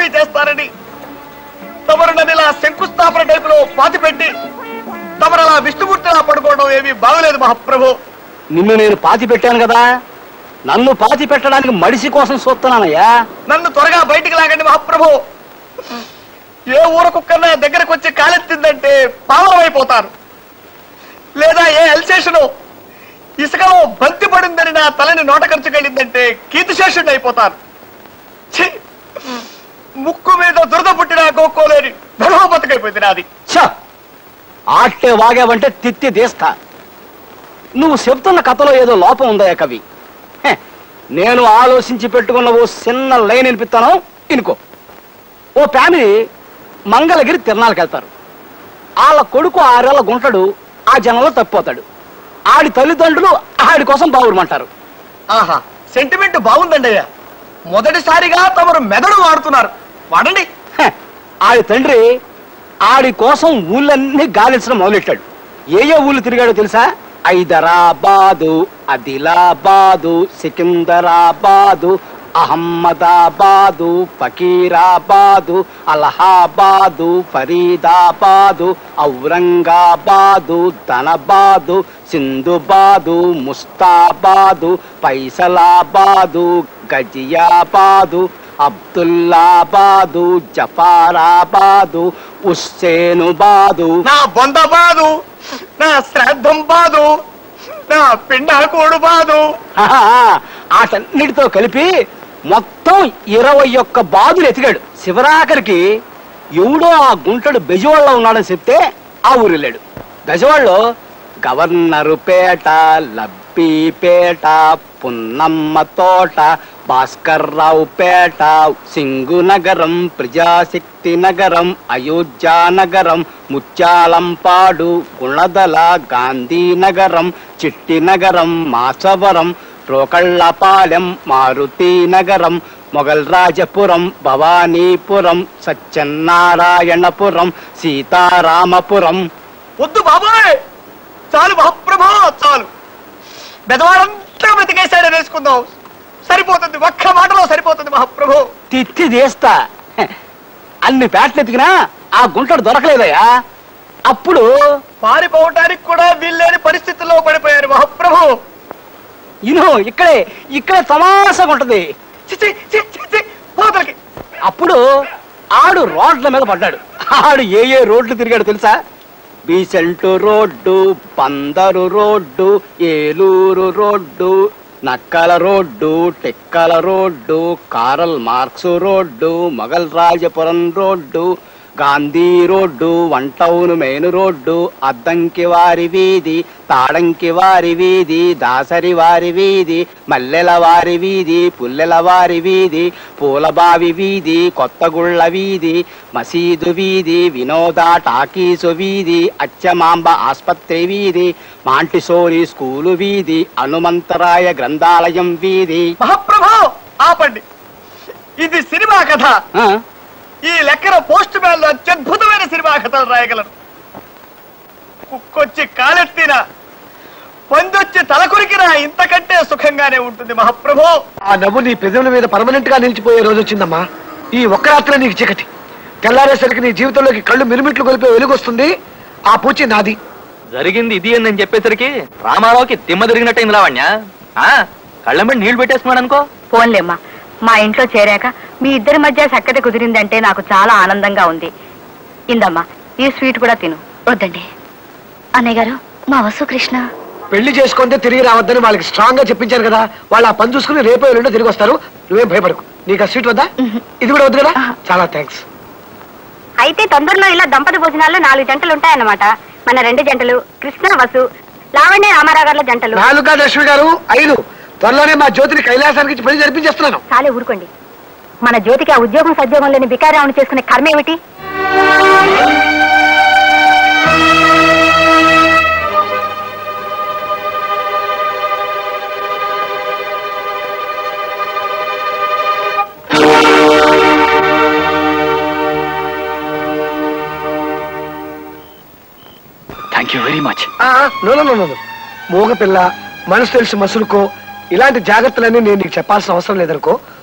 ఏమీ చేస్తారని తమరు నన్ను ఇలా శంకుస్థాపన టైపులో పాతి పెట్టి తమరు అలా విష్ణుమూర్తిలా పడుకోవడం ఏమీ బాగలేదు మహాప్రభు నిన్ను నేను పాతి పెట్టాను కదా నన్ను పాతి పెట్టడానికి మడిసి కోసం చూస్తున్నానయ్యా నన్ను త్వరగా బయటికి లాగండి మహాప్రభు ఏ ఊర కుక్కన్నా దగ్గరకు వచ్చి కాలెత్తిందంటే పావనం అయిపోతాను లేదా ఏ ఎల్సేషను ఇసుకలో బంతి పడిందని నా తలని నోట ఖర్చుకెళ్ళిందంటే కీర్తిశేషుడిని అయిపోతాను ఛీ! ముక్కు మీద దురద పుట్టిన గోక్కోలేని ధర్మ బతుకైపోయింది నాది ఛ! ఆట్టే వాగావంటే తిత్తి తీస్తా నువ్వు చెప్తున్న కథలో ఏదో లోపం ఉందయ్యా కవి హె, నేను ఆలోచించి పెట్టుకున్న ఓ చిన్న లైన్ వినిపిస్తాను ఇనుకో ఓ ఫ్యామిలీ మంగళగిరి తిరణాలకు వెళ్తారు వాళ్ళ కొడుకు ఆరేళ్ళ గుంటడు ఆ జనంలో తప్పిపోతాడు ఆడి తల్లిదండ్రులు ఆడి కోసం బావురమంటారు ఆహా సెంటిమెంట్ బాగుందండి అయ్యా మొదటిసారిగా తమరు మెదడు వాడుతున్నారు వాడండి హె, ఆడి తండ్రి ఆడి కోసం ఊళ్ళన్నీ గాలించడం మొదలెట్టాడు ఏ ఏ ఊళ్ళు తిరిగాడో తెలుసా హైదరాబాదు ఆదిలాబాదు సికిందరాబాదు అహ్మదాబాదు ఫకీరాబాదు అలహాబాదు ఫరీదాబాదు ఔరంగాబాదు ధనబాదు సింధుబాదు ముస్తాబాదు పైసలాబాదు గజియాబాదు అబ్దుల్లాబాదు జఫారాబాదు హుస్సేనుబాదు నా బొంద బాదు నా శ్రాద్ధం బాదు నా పిండాకోడు బాదు ఆటన్నిటితో కలిపి మొత్తం ఇరవై ఒక్క బాదులు ఎతికాడు శివరాఖరికి ఎవడో ఆ గుంటడు బెజవాడలో ఉన్నాడని చెప్తే ఆ ఊరు వెళ్ళాడు బెజవాడలో గవర్నరు పేట లబ్బిపేట పున్నమ్మ తోట భాస్కర్రావు పేట సింగు నగరం ప్రజాశక్తి నగరం అయోధ్య నగరం ముత్యాలంపాడు గుణదల గాంధీ నగరం చిట్టి నగరం మాచవరం రోకళ్ళపాలెం మారుతి నగరం మొఘల్ రాజపురం భవానీపురం సత్యనారాయణపురం సీతారామపురం వద్దు బాబాయ్ చాలు మహాప్రభా చాలు బెదవాడంతా బ్రతికేశాడని వేసుకుందాం సరిపోతుంది ఒక్క మాటలో సరిపోతుంది మహాప్రభు తిత్తి తీస్తా హె, అన్ని పేటలు ఎతికినా ఆ గుంటడు దొరకలేదయ్యా అప్పుడు పారిపోవటానికి కూడా వీల్లేని పరిస్థితుల్లో పడిపోయారు మహాప్రభు ఇను ఇక్కడే ఇక్కడే తమాషగా ఉంటది చిచి చి చి, చి పోతలకి అప్పుడు ఆడు రోడ్ల మీద పడ్డాడు ఆడు ఏ ఏ రోడ్లు తిరిగాడు తెలుసా Besant road Bandar road Eluru road Nakkala road Tekkala road Karl Marx road Mogalrajapuram road Gandhi road one town main road Addanki వారి వీధి తాడంకి వారి వీధి దాసరి వారి వీధి మల్లెల వారి వీధి పుల్లెల వారి వీధి పూలబావి వీధి కొత్తగుళ్ళ వీధి మసీదు వీధి వినోద టాకీసు వీధి అచ్చమాంబ ఆస్పత్రి వీధి మాంటిసోరి స్కూలు వీధి హనుమంతరాయ గ్రంథాలయం వీధి మహాప్రభు ఆపండి ఇది సినిమా కథ ఆ, ఈ లెక్కన పోస్ట్ మ్యాన్ లో అత్యద్భుతమైన సినిమా కథలు రాయగలరు కుక్కొచ్చి కాలెత్తినా పందొచ్చి తలకొరికినా ఇంతకంటే సుఖంగానే ఉంటుంది మహాప్రభు ఆ నవ్వు నీ పెదవుల మీద పర్మనెంట్ గా నిలిచిపోయే రోజు వచ్చిందమ్మా ఈ ఒక్క రాత్రి నీకు చీకటి తెల్లారేసరికి నీ జీవితంలోకి కళ్ళు మిరుమిట్లు కొలిపే వెలుగు వస్తుంది ఆ పూచి నాది జరిగింది ఇది అని నేను చెప్పేసరికి రామారావుకి దిమ్మ తిరిగినట్టయింది లావణ్య ఆ, కళ్ళ మీద నీళ్లు పెట్టేస్తున్నాడు అనుకో పోన్లేమ్మా మా ఇంట్లో చేరాక మీ ఇద్దరి మధ్య సక్కత కుదిరిందంటే నాకు చాలా ఆనందంగా ఉంది ఇందమ్మా ఈ స్వీట్ కూడా తిను వద్దండి అన్నయ్య గారు మా వసు కృష్ణ పెళ్లి చేసుకుంటే తిరిగి రావద్దని వాళ్ళకి స్ట్రాంగ్ గా చెప్పించారు కదా వాళ్ళు ఆ పని చూసుకుని రేపో ఎల్లుండో తిరిగి వస్తారు నువ్వేం భయపడకు నీకు ఆ సీట్ వద్దా ఇది కూడా వద్దు కదా చాలా థ్యాంక్స్ అయితే తొందరలో ఇలా దంపతి భోజనాల్లో నాలుగు జంటలు ఉంటాయన్నమాట మన రెండు జంటలు కృష్ణ వసు లావణ్య రామారావు గారుల జంటలు నాలుగు కాదు లక్ష్మి గారు ఐదు త్వరలోనే మా జ్యోతిని కైలాసానికి ఇచ్చి పెళ్లి జరిపించేస్తున్నాను చాలే ఊరుకోండి మన జ్యోతికి ఆ ఉద్యోగం సద్యోగం లేని బికారావుని చేసుకునే కర్మ ఏమిటి థ్యాంక్ యూ వెరీ మచ్ ఆ, నో నో నో నో మూగ పిల్ల మనసు తెలిసి మసులుకో ఇలాంటి జాగ్రత్తలన్నీ నేను నీకు చెప్పాల్సిన అవసరం లేదనుకో